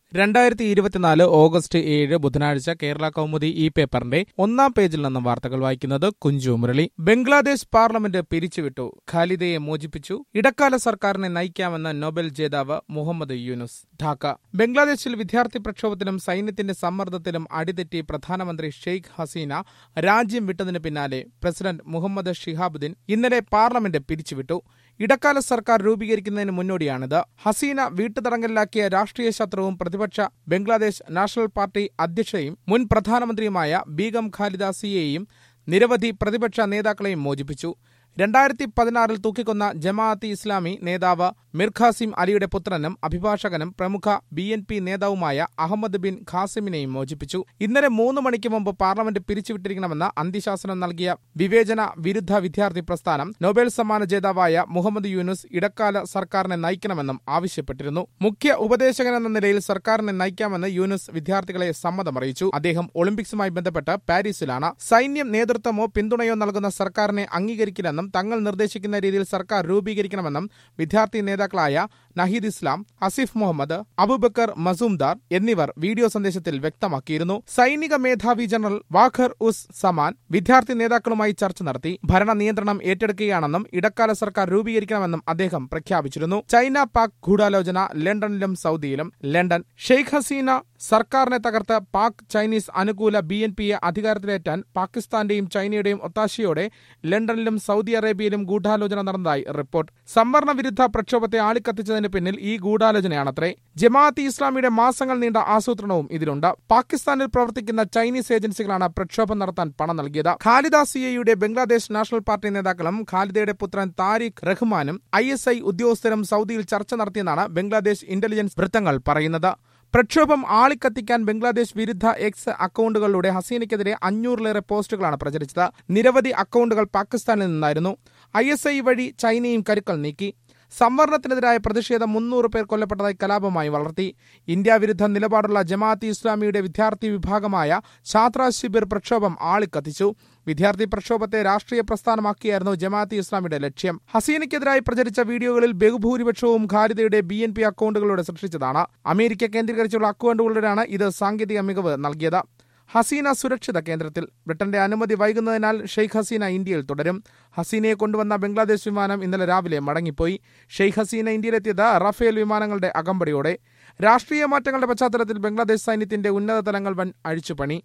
രണ്ടായിരത്തി ഇരുപത്തിനാല് ഓഗസ്റ്റ് ഏഴ് ബുധനാഴ്ച കേരള കൗമുദി ഈ പേപ്പറിന്റെ ഒന്നാം പേജിൽ നിന്നും വാർത്തകൾ വായിക്കുന്നത് കുഞ്ചു മുരളി ബംഗ്ലാദേശ് പാർലമെന്റ് പിരിച്ചുവിട്ടു ഖാലിദയെ മോചിപ്പിച്ചു ഇടക്കാല സർക്കാരിനെ നയിക്കാമെന്ന് നൊബൽ ജേതാവ് മുഹമ്മദ് യൂനുസ് ഢാക്ക ബംഗ്ലാദേശിൽ വിദ്യാർത്ഥി പ്രക്ഷോഭത്തിലും സൈന്യത്തിന്റെ സമ്മർദ്ദത്തിലും അടിതെറ്റി പ്രധാനമന്ത്രി ഷെയ്ഖ് ഹസീന രാജ്യം വിട്ടതിന് പിന്നാലെ പ്രസിഡന്റ് മുഹമ്മദ് ഷിഹാബുദ്ദീൻ ഇന്നലെ പാർലമെന്റ് പിരിച്ചുവിട്ടു ഇടക്കാല സർക്കാർ രൂപീകരിക്കുന്നതിന് മുന്നോടിയാണിത് ഹസീന വീട്ടുതടങ്കലിലാക്കിയ രാഷ്ട്രീയ ശത്രുവും പ്രതിപക്ഷ ബംഗ്ലാദേശ് നാഷണൽ പാർട്ടി അധ്യക്ഷയും മുൻ പ്രധാനമന്ത്രിയുമായ ബീഗം ഖാലിദ സിയെയും നിരവധി പ്രതിപക്ഷ നേതാക്കളെയും മോചിപ്പിച്ചു രണ്ടായിരത്തി പതിനാറിൽ തൂക്കിക്കൊന്ന ജമാഅത്ത് ഇസ്ലാമി നേതാവ് മിർഖാസിം അലിയുടെ പുത്രനും അഭിഭാഷകനും പ്രമുഖ ബി എൻ പി നേതാവുമായ അഹമ്മദ് ബിൻ ഖാസിമിനെയും മോചിപ്പിച്ചു ഇന്നലെ മൂന്ന് മണിക്ക് മുമ്പ് പാർലമെന്റ് പിരിച്ചുവിട്ടിരിക്കണമെന്ന് അന്ത്യശാസനം നൽകിയ വിവേചന വിരുദ്ധ വിദ്യാർത്ഥി പ്രസ്ഥാനം നൊബേൽ സമ്മാന ജേതാവായ മുഹമ്മദ് യൂനുസ് ഇടക്കാല സർക്കാരിനെ നയിക്കണമെന്നും ആവശ്യപ്പെട്ടിരുന്നു മുഖ്യ ഉപദേശകൻ എന്ന നിലയിൽ സർക്കാരിനെ നയിക്കാമെന്ന് യൂനുസ് വിദ്യാർത്ഥികളെ സമ്മതമറിയിച്ചു അദ്ദേഹം ഒളിമ്പിക്സുമായി ബന്ധപ്പെട്ട് പാരീസിലാണ് സൈന്യം നേതൃത്വമോ പിന്തുണയോ നൽകുന്ന സർക്കാരിനെ അംഗീകരിക്കില്ലെന്നും തങ്ങൾ നിർദ്ദേശിക്കുന്ന രീതിയിൽ സർക്കാർ രൂപീകരിക്കണമെന്നും വിദ്യാർത്ഥി നേതാക്കളായ നഹീദ് ഇസ്ലാം അസിഫ് മുഹമ്മദ് അബുബക്കർ മസൂംദാർ എന്നിവർ വീഡിയോ സന്ദേശത്തിൽ വ്യക്തമാക്കിയിരുന്നു സൈനിക മേധാവി ജനറൽ വാഖർ ഉസ് സമാൻ വിദ്യാർത്ഥി നേതാക്കളുമായി ചർച്ച നടത്തി ഭരണ നിയന്ത്രണം ഏറ്റെടുക്കുകയാണെന്നും ഇടക്കാല സർക്കാർ രൂപീകരിക്കണമെന്നും അദ്ദേഹം പ്രഖ്യാപിച്ചിരുന്നു ചൈന പാക് ഗൂഢാലോചന ലണ്ടനിലും സൗദിയിലും ലണ്ടൻ ഷെയ്ഖ് ഹസീന സർക്കാരിനെ തകർത്ത് പാക് ചൈനീസ് അനുകൂല ബി എൻ പിയെ അധികാരത്തിലേറ്റാൻ പാകിസ്ഥാന്റെയും ചൈനയുടെയും ഒത്താശയോടെ ലണ്ടനിലും സൗദി അറേബ്യയിലും ഗൂഢാലോചന നടന്നതായി റിപ്പോർട്ട് സംവരണ വിരുദ്ധ പ്രക്ഷോഭത്തെ ആളിക്കത്തിച്ചതിന് പിന്നിൽ ഈ ഗൂഢാലോചനയാണത്രേ ജമാഅത്ത് ഇസ്ലാമിയുടെ മാസങ്ങൾ നീണ്ട ആസൂത്രണവും ഇതിലുണ്ട് പാകിസ്ഥാനിൽ പ്രവർത്തിക്കുന്ന ചൈനീസ് ഏജൻസികളാണ് പ്രക്ഷോഭം നടത്താൻ പണം നൽകിയത് ഖാലിദ സിയയുടെ ബംഗ്ലാദേശ് നാഷണൽ പാർട്ടി നേതാക്കളും ഖാലിദയുടെ പുത്രൻ താരിഖ് റഹ്മാനും ഐ എസ് ഐ ഉദ്യോഗസ്ഥരും സൗദിയിൽ ചർച്ച നടത്തിയെന്നാണ് ബംഗ്ലാദേശ് ഇന്റലിജൻസ് വൃത്തങ്ങൾ പറയുന്നത് പ്രക്ഷോഭം ആളിക്കത്തിക്കാൻ ബംഗ്ലാദേശ് വിരുദ്ധ എക്സ് അക്കൗണ്ടുകളിലൂടെ ഹസീനയ്ക്കെതിരെ അഞ്ഞൂറിലേറെ പോസ്റ്റുകളാണ് പ്രചരിച്ചത് നിരവധി അക്കൗണ്ടുകൾ പാകിസ്ഥാനിൽ നിന്നായിരുന്നു ഐ എസ് ഐ വഴി ചൈനയും കരുക്കൾ നീക്കി സംവരണത്തിനെതിരായ പ്രതിഷേധം മുന്നൂറ് പേർ കൊല്ലപ്പെട്ടതായി കലാപമായി വളർത്തി ഇന്ത്യ വിരുദ്ധ നിലപാടുള്ള ജമാഅത്ത് ഇസ്ലാമിയുടെ വിദ്യാർത്ഥി വിഭാഗമായ ഛാത്ര ശിബിർ പ്രക്ഷോഭം ആളിക്കത്തിച്ചു വിദ്യാർത്ഥി പ്രക്ഷോഭത്തെ രാഷ്ട്രീയ പ്രസ്ഥാനമാക്കിയായിരുന്നു ജമാഅത്ത് ഇസ്ലാമിയുടെ ലക്ഷ്യം ഹസീനയ്ക്കെതിരായി പ്രചരിച്ച വീഡിയോകളിൽ ബഹുഭൂരിപക്ഷവും ഖാരിദയുടെ ബി എൻ പി അക്കൗണ്ടുകളിലൂടെ സൃഷ്ടിച്ചതാണ് അമേരിക്ക കേന്ദ്രീകരിച്ചുള്ള അക്കൗണ്ടുകളിലൂടെയാണ് ഇത് സാങ്കേതിക മികവ് നൽകിയത് ഹസീന സുരക്ഷിത കേന്ദ്രത്തിൽ ബ്രിട്ടന്റെ അനുമതി വൈകുന്നതിനാൽ ഷെയ്ഖ് ഹസീന ഇന്ത്യയിൽ തുടരും ഹസീനയെ കൊണ്ടുവന്ന ബംഗ്ലാദേശ് വിമാനം ഇന്നലെ രാവിലെ മടങ്ങിപ്പോയി ഷെയ്ഖ് ഹസീന ഇന്ത്യയിലെത്തിയത് റഫേൽ വിമാനങ്ങളുടെ അകമ്പടിയോടെ രാഷ്ട്രീയ മാറ്റങ്ങളുടെ പശ്ചാത്തലത്തിൽ ബംഗ്ലാദേശ് സൈന്യത്തിന്റെ ഉന്നത തലങ്ങൾ വൻ അഴിച്ചുപണി